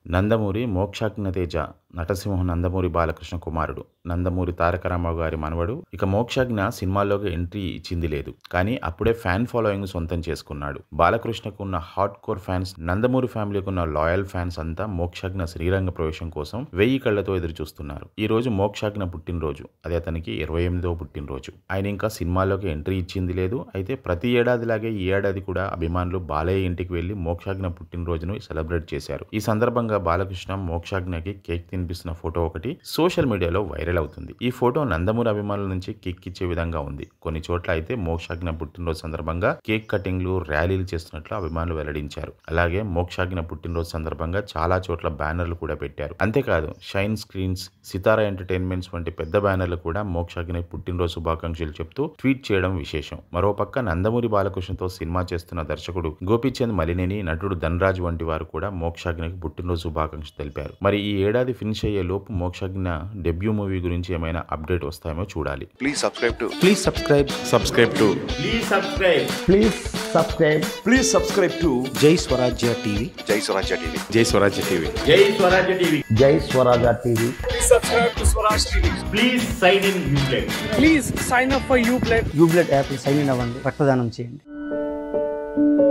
నందమూరి మోక్షాజ్ఞతేజ నటసింహ నందమూరి బాలకృష్ణ కుమారుడు నందమూరి తారక రామారావు గారి మనవడు ఇక మోక్షాజ్ఞ సినిమాల్లోకి ఎంట్రీ ఇచ్చింది లేదు కానీ అప్పుడే ఫ్యాన్ ఫాలోయింగ్ సొంతం చేసుకున్నాడు బాలకృష్ణకు ఉన్న హాట్ కోర్ ఫ్యాన్స్ నందమూరి ఫ్యామిలీకి ఉన్న లాయల్ ఫ్యాన్స్ అంతా మోక్షాజ్ఞ శ్రీరంగ ప్రవేశం కోసం వెయ్యి కళ్లతో ఎదురు చూస్తున్నారు ఈ రోజు మోక్షాజ్ఞ పుట్టినరోజు అది అతనికి ఇరవై ఎనిమిదవ పుట్టినరోజు ఆయన ఇంకా సినిమాల్లోకి ఎంట్రీ ఇచ్చింది లేదు అయితే ప్రతి ఏడాదిలాగే ఈ ఏడాది కూడా అభిమానులు బాలయ్య ఇంటికి వెళ్లి మోక్షాజ్ఞ పుట్టినరోజును సెలబ్రేట్ చేశారు ఈ సందర్భంగా బాలకృష్ణ మోక్షాజ్ఞకి కేక్ తినిపిస్తున్న ఫోటో ఒకటి సోషల్ మీడియాలో వైరల్ అవుతుంది ఈ ఫోటో నందమూరి అభిమానుల నుంచి కిక్ ఇచ్చే విధంగా ఉంది కొన్ని చోట్ల అయితే మోక్షాజ్ఞ పుట్టినరోజు సందర్భంగా కేక్ కటింగ్లు ర్యాలీలు చేస్తున్నట్లు అభిమానులు వెల్లడించారు అలాగే మోక్షాజ్ఞ పుట్టినరోజు సందర్భంగా చాలా చోట్ల బ్యానర్లు కూడా పెట్టారు అంతేకాదు షైన్ స్క్రీన్స్ సితారా ఎంటర్టైన్మెంట్స్ వంటి పెద్ద బ్యానర్లు కూడా మోక్షాజ్ఞ పుట్టినరోజు శుభాకాంక్షలు చెప్తూ ట్వీట్ చేయడం విశేషం మరోపక్క నందమూరి బాలకృష్ణతో సినిమా చేస్తున్న దర్శకుడు గోపీచంద్ మలినేని నటుడు ధనరాజ్ వంటి వారు కూడా మోక్షాజ్ఞకి పుట్టినరోజు శుభాకాంక్షలు తెలిపారు మరి ఈ ఏడాది ఫినిష్ అయ్యే లోపు మోక్షాజ్ఞ డెబ్యూ మూవీ గురించి ఏమైనా అప్డేట్ వస్తాయేమో చూడాలి Please subscribe to Please subscribe. Subscribe to Please subscribe. Please subscribe. Please subscribe to Jai Swarajya TV. Jai Swarajya TV. Jai Swarajya TV. Jai Swarajya TV. Jai Swaraja TV. Please sign in Uplay. Please sign up for Uplay యూబ్లెట్ app sign in అవ్వండి రక్తదానం చేయండి